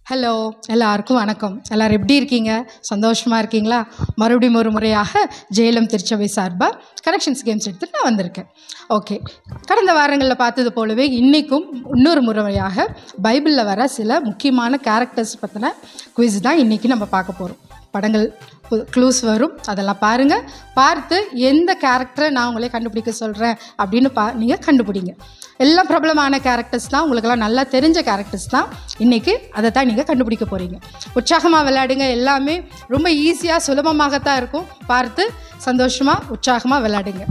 hello எல்லாருக்கும் வணக்கம் எல்லாரும் எப்படி இருக்கீங்க சந்தோஷமாக இருக்கீங்களா மறுபடியும் ஒரு முறையாக ஜெயலம் திருச்சபை சார்பாக கனெக்ஷன்ஸ் கேம்ஸ் எடுத்துட்டு நான் வந்திருக்கேன் ஓகே கடந்த வாரங்களில் பார்த்தது போலவே இன்றைக்கும் இன்னொரு முறையாக பைபிளில் வர சில முக்கியமான கேரக்டர்ஸ் பற்றின குவிஸ் தான் இன்றைக்கி நம்ம பார்க்க போகிறோம் படங்கள் க்ளூஸ் வரும் அதெல்லாம் பாருங்கள் பார்த்து எந்த கேரக்டரை நான் உங்களே கண்டுபிடிக்க சொல்கிறேன் அப்படின்னு பா நீங்கள் கண்டுபிடிங்க எல்லாம் பிரபலமான கேரக்டர்ஸ் தான் உங்களுக்கெல்லாம் நல்லா தெரிஞ்ச கேரக்டர்ஸ் தான் இன்றைக்கி அதை தான் நீங்கள் கண்டுபிடிக்க போகிறீங்க உற்சாகமாக விளையாடுங்க எல்லாமே ரொம்ப ஈஸியாக சுலபமாகத்தான் இருக்கும் பார்த்து சந்தோஷமாக உற்சாகமாக விளையாடுங்க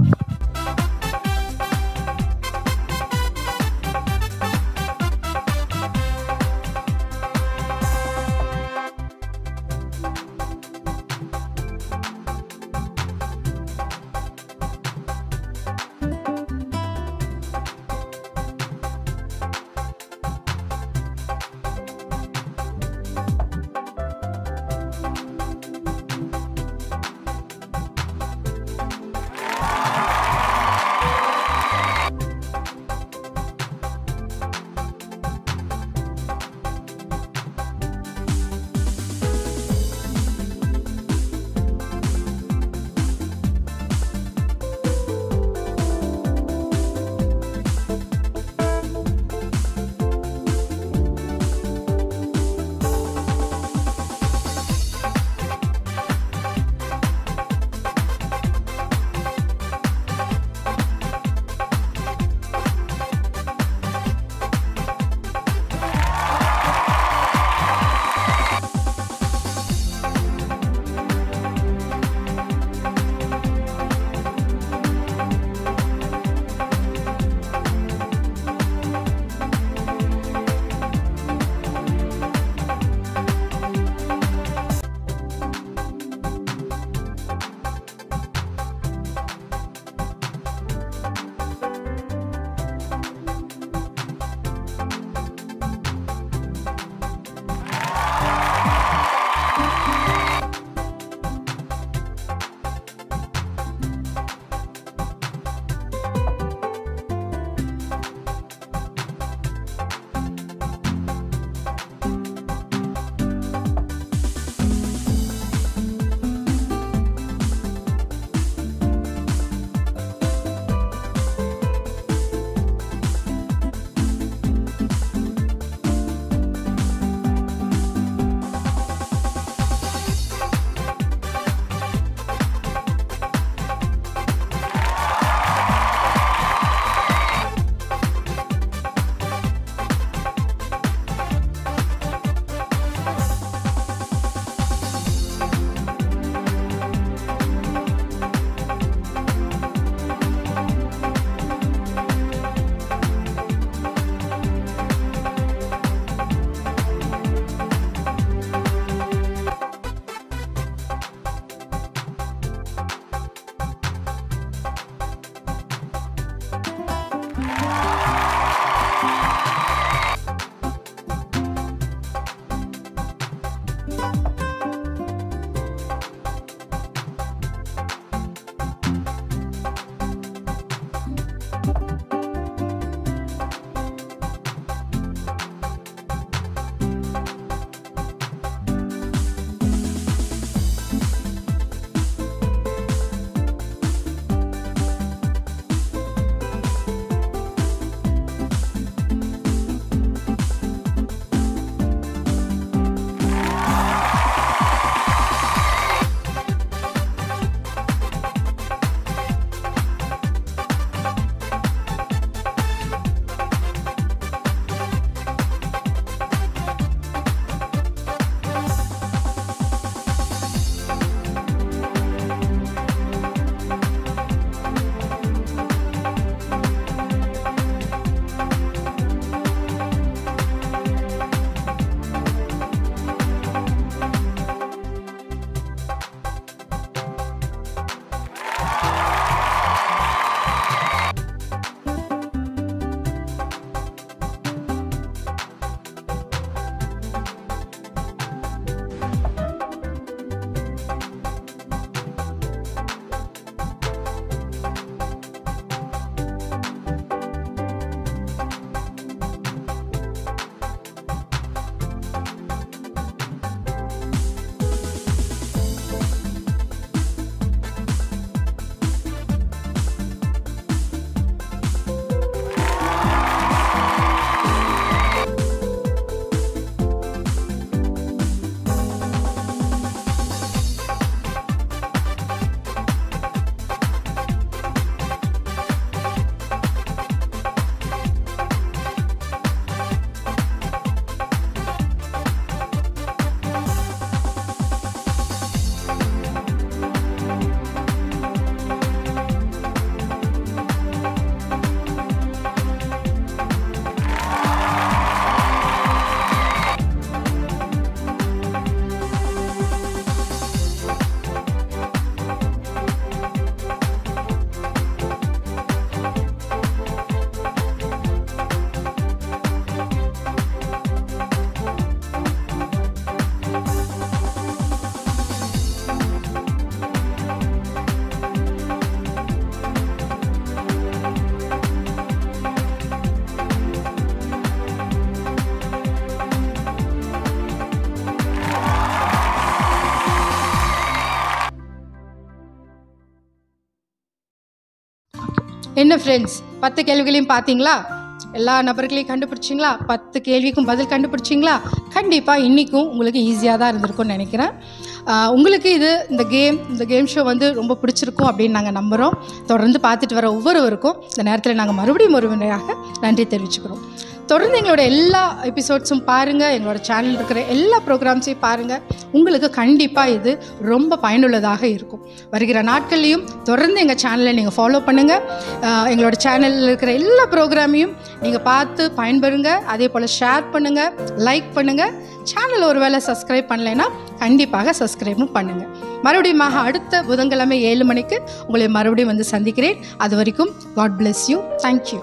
என்ன ஃப்ரெண்ட்ஸ் பத்து கேள்விகளையும் பார்த்தீங்களா எல்லா நபர்களையும் கண்டுபிடிச்சிங்களா பத்து கேள்விக்கும் பதில் கண்டுபிடிச்சிங்களா கண்டிப்பாக இன்றைக்கும் உங்களுக்கு ஈஸியாக தான் இருந்திருக்கும்னு நினைக்கிறேன் ஆஹ் உங்களுக்கு இது இந்த கேம் இந்த கேம் ஷோ வந்து ரொம்ப பிடிச்சிருக்கும் அப்படின்னு நாங்கள் நம்புகிறோம் தொடர்ந்து பார்த்துட்டு வர ஒவ்வொருவருக்கும் இந்த நேரத்தில் நாங்கள் மறுபடியும் ஒரு முறையாக நன்றி தெரிவிச்சுக்கிறோம் தொடர்ந்து எங்களோட எல்லா எபிசோட்ஸும் பாருங்கள் எங்களோட சேனல் இருக்கிற எல்லா ப்ரோக்ராம்ஸையும் பாருங்கள் உங்களுக்கு கண்டிப்பாக இது ரொம்ப பயனுள்ளதாக இருக்கும் வருகிற நாட்கள்லையும் தொடர்ந்து எங்கள் சேனலை நீங்கள் ஃபாலோ பண்ணுங்கள் ஆஹ் எங்களோட சேனலில் இருக்கிற எல்லா ப்ரோக்ராமையும் நீங்கள் பார்த்து பயன்பெறுங்க அதே போல் ஷேர் பண்ணுங்கள் லைக் பண்ணுங்கள் சேனல் ஒருவேளை சப்ஸ்கிரைப் பண்ணலைன்னா கண்டிப்பாக சப்ஸ்கிரைபும் பண்ணுங்கள் மறுபடியும் அடுத்த புதன்கிழமை ஏழு மணிக்கு உங்களை மறுபடியும் வந்து சந்திக்கிறேன் அது வரைக்கும் God bless you thank you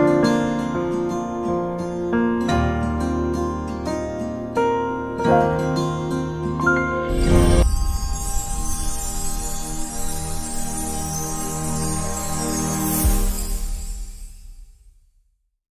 thank you